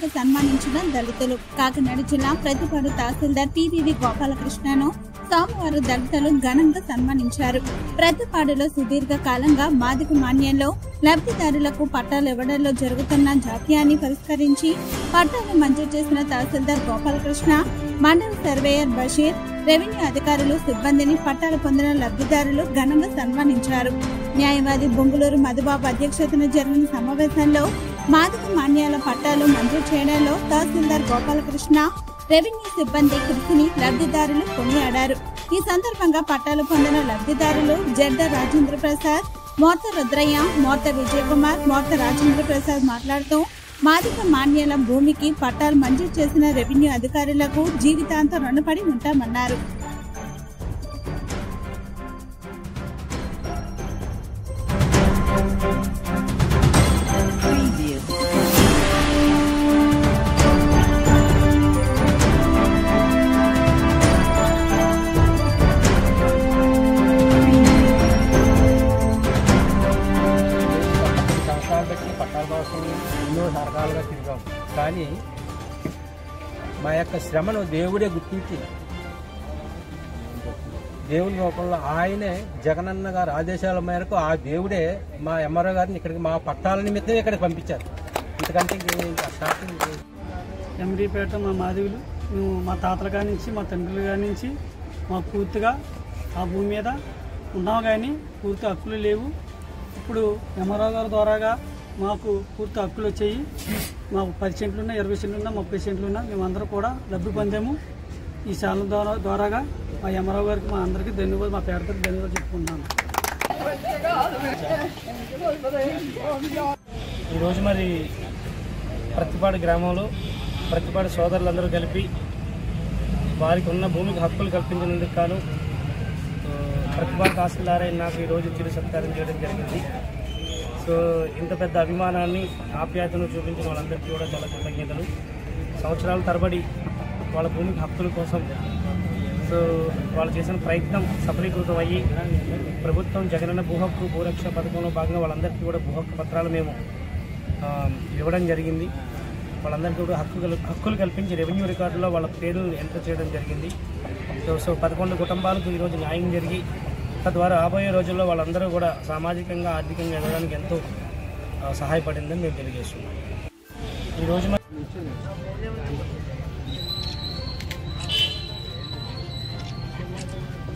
సన్మానించిన దళితులు కాకినాడ జిల్లా ప్రతిపాడు తహసీల్దార్ పివివి గోపాలకృష్ణను సోమవారం దళితులు ఘనంగా సన్మానించారు ప్రతిపాడులో సుదీర్ఘ కాలంగా మాదిక మాన్యంలో లబ్ధిదారులకు పట్టాలు ఇవ్వడంలో జరుగుతున్న జాప్యాన్ని పరిష్కరించి పట్టాలు మంజూరు చేసిన తహసీల్దార్ గోపాలకృష్ణ మండల సర్వేయర్ బషీర్ రెవెన్యూ అధికారులు సిబ్బందిని పట్టాలు పొందిన లబ్ధిదారులు ఘనంగా సన్మానించారు న్యాయవాది బొంగులూరు మధుబాబు అధ్యక్షతన జరిగిన సమావేశంలో మాదిక మాన్యాల పట్టాలు మంజూరు చేయడంలో తహసీల్దార్ గోపాలకృష్ణ రెవెన్యూ సిబ్బంది కృషిని లబ్ధిదారులు కొనియాడారు ఈ సందర్భంగా పట్టాలు పొందిన లబ్ధిదారులు జడ్డ రాజేంద్ర ప్రసాద్ మోర్త రుద్రయ్య మోర్త విజయకుమార్ మోర్త రాజేంద్ర ప్రసాద్ మాట్లాడుతూ మాదిక మాన్యాల భూమికి పట్టాలు మంజూరు చేసిన రెవెన్యూ అధికారులకు జీవితాంతం రుణపడి ఉంటామన్నారు పద్దెనిమిది సంవత్సరాలు బట్టి పట్టాల కోసం ఎన్నో రకాలుగా తిరిగాం కానీ మా యొక్క శ్రమను దేవుడే గుర్తించి దేవుని రూపంలో ఆయనే జగనన్న గారి ఆదేశాల మేరకు ఆ దేవుడే మా ఎంఆర్ఓ గారిని ఇక్కడికి మా పట్టాల నిమిత్తం ఇక్కడికి పంపించారు ఇంతకంటే ఇంకేం ఇంకా స్టార్టింగ్ ఎండీపేట మా మాదివులు మేము మా తాతల కాడి నుంచి మా తండ్రుల కాడి నుంచి మాకు పూర్తిగా ఆ భూమి మీద ఉన్నాము కానీ పూర్తి హక్కులు లేవు ఇప్పుడు ఎంఆర్ఓ గారి ద్వారాగా మాకు పూర్తి హక్కులు వచ్చాయి మాకు పది సెంట్లు ఉన్నా ఇరవై సెంట్లు ఉన్నా ముప్పై సెంట్లు ఉన్నా మేమందరం కూడా లబ్ధి పొందాము ఈ ఛానల్ ద్వారా ద్వారాగా మా ఎంఆర్ఓ గారికి మా అందరికీ ధన్యవాదాలు మా పేదలకు ధన్యవాదాలు చెప్పుకుంటున్నాను ఈరోజు మరి ప్రతిపాడు గ్రామంలో ప్రతిపాడు సోదరులందరూ కలిపి వారికి ఉన్న భూమికి హక్కులు కల్పించినందుకు గాను ఆ, ప్రతిపాడు తహసీల్దార్ అయిన నాకు ఈరోజు చిరు సత్కారం చేయడం జరిగింది సో ఇంత పెద్ద అభిమానాన్ని ఆప్యాయతను చూపించిన వాళ్ళందరికీ కూడా చాలా కృతజ్ఞతలు సంవత్సరాల తరబడి వాళ్ళ భూమికి హక్కుల కోసం సో వాళ్ళు చేసిన ప్రయత్నం సఫలీకృతం అయ్యి ప్రభుత్వం జగనన్న భూ హక్కు భూరక్ష పథకంలో భాగంగా వాళ్ళందరికీ కూడా భూ హక్కు పత్రాలు మేము ఆ, ఇవ్వడం జరిగింది వాళ్ళందరికీ కూడా హక్కు కల్- హక్కులు కల్పించి రెవెన్యూ రికార్డులో వాళ్ళ పేర్లు ఎంటర్ చేయడం జరిగింది సో సో పదకొండు కుటుంబాలకు ఈరోజు న్యాయం జరిగి తద్వారా రాబోయే రోజుల్లో వాళ్ళందరూ కూడా సామాజికంగా ఆర్థికంగా ఎదగడానికి ఎంతో ఆ, సహాయపడిందని మేము తెలియజేస్తున్నాం ఈరోజు మరి